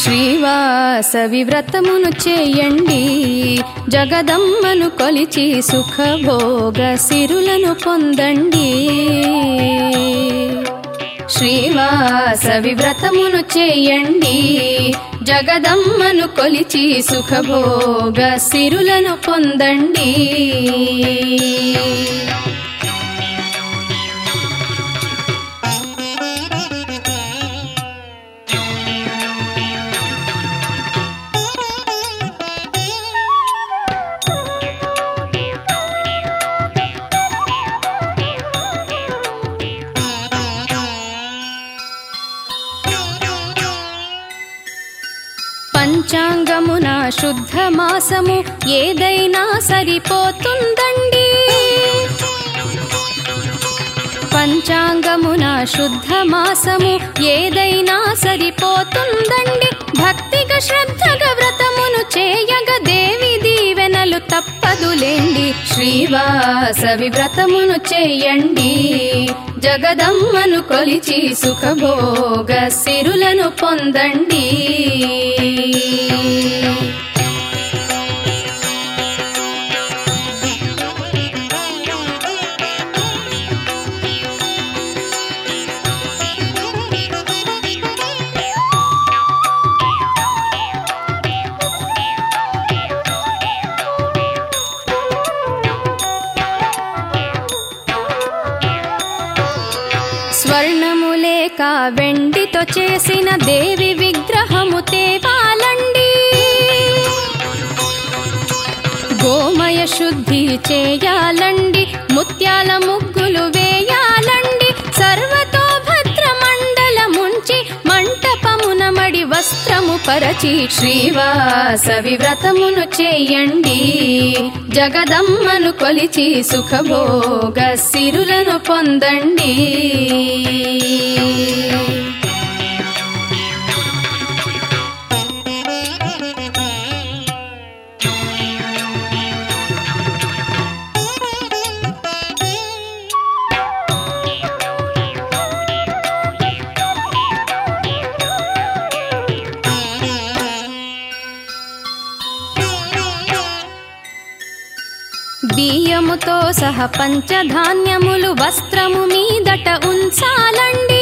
శ్రీవాసవి వ్రతమును చేయండి జగదమ్మను కొలిచి సుఖభోగ సిరులను పొందండి శ్రీవాసవి వ్రతమును చేయండి జగదమ్మను కొలిచి సుఖభోగ సిరులను పొందండి పంచాంగమున శుద్ధ మాసము ఏదైనా సరిపోతుందండి పంచాంగమున శుద్ధ మాసము ఏదైనా సరిపోతుందండి భక్తిగా శ్రద్ధగా వ్రతమును చేయగ దేవి దీవెనలు తప్పదులేండి శ్రీవాసవి వ్రతమును చేయండి జగదమ్మను కొలిచి సుఖభోగ సిరులను పొందండి స్వర్ణము లేక వెండితో చేసిన దేవి విగ్రహము తేవాలండి గోమయ శుద్ధి చేయాలండి ముత్యాల ముగ్గులు వేయాలండి సర్వతో భద్ర మండలముంచి మంటపమున మడి వస్త్రము పరచి శ్రీవాసవి వ్రతమును చేయండి జగదమ్మను కొలిచి సుఖభోగ సిరులను పొందండి బియ్యముతో సహ పంచధాన్యములు వస్త్రము మీదట ఉంచాలండి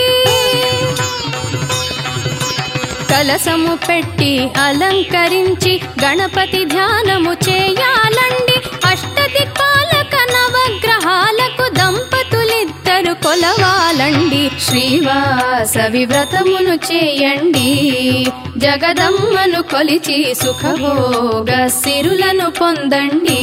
కలసము పెట్టి అలంకరించి గణపతి ధ్యానము చేయాలండి అష్టదిక్పాలక నవగ్రహాలకు దంపతులిద్దరు కొలవాలండి శ్రీవాసవి వ్రతమును చేయండి జగదమ్మను కొలిచి సుఖభోగ సిరులను పొందండి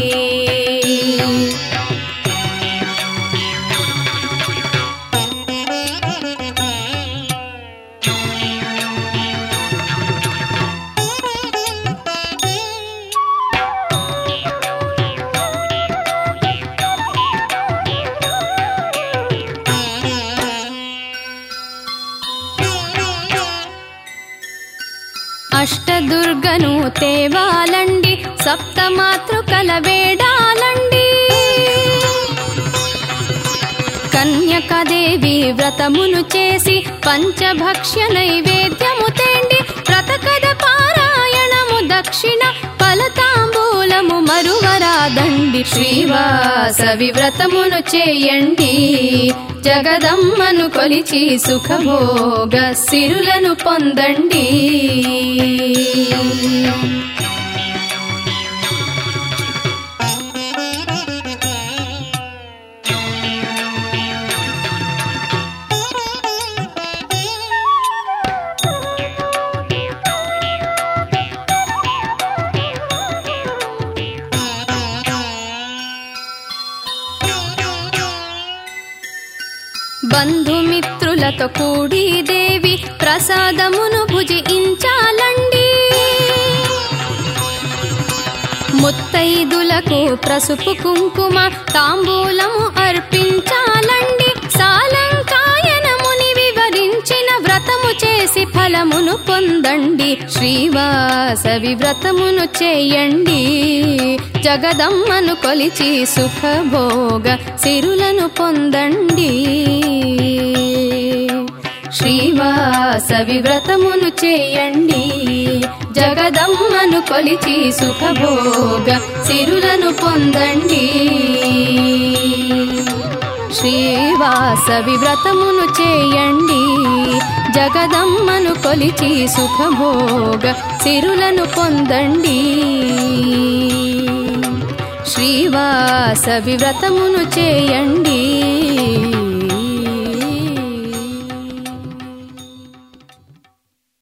అష్టదుర్గను తేవాలండి సప్తమాతృకల వేడాలండి కన్యకదేవి వ్రతమును చేసి పంచభక్ష్య నైవేద్యము తేండి వ్రతకథ పారాయణము దక్షిణ ఫలతాంబూలము మరువరాదండి శ్రీవాసవి వ్రతమును చేయండి జగదమ్మను కొలిచి సుఖభోగ సిరులను పొందండి బంధుమిత్రులతో కూడి దేవి ప్రసాదమును భుజించాలండి ముత్తైదులకు ప్రసుపు కుంకుమ తాంబూలము అర్పించాలండి సాలంకాయనముని వివరించిన వ్రతము చేసి ఫలమును పొందండి శ్రీవాసవి వ్రతమును చేయండి జగదమ్మను కొలిచి సుఖభోగ సిరులను పొందండి శ్రీవాసవి శ్రీవాసవి వ్రతమును చేయండి జగదమ్మను కొలిచి సుఖభోగ సిరులను పొందండి శ్రీవాసవి వ్రతమును చేయండి జగదమ్మను కొలిచి సుఖభోగ సిరులను పొందండి శ్రీవాసవి వ్రతమును చేయండి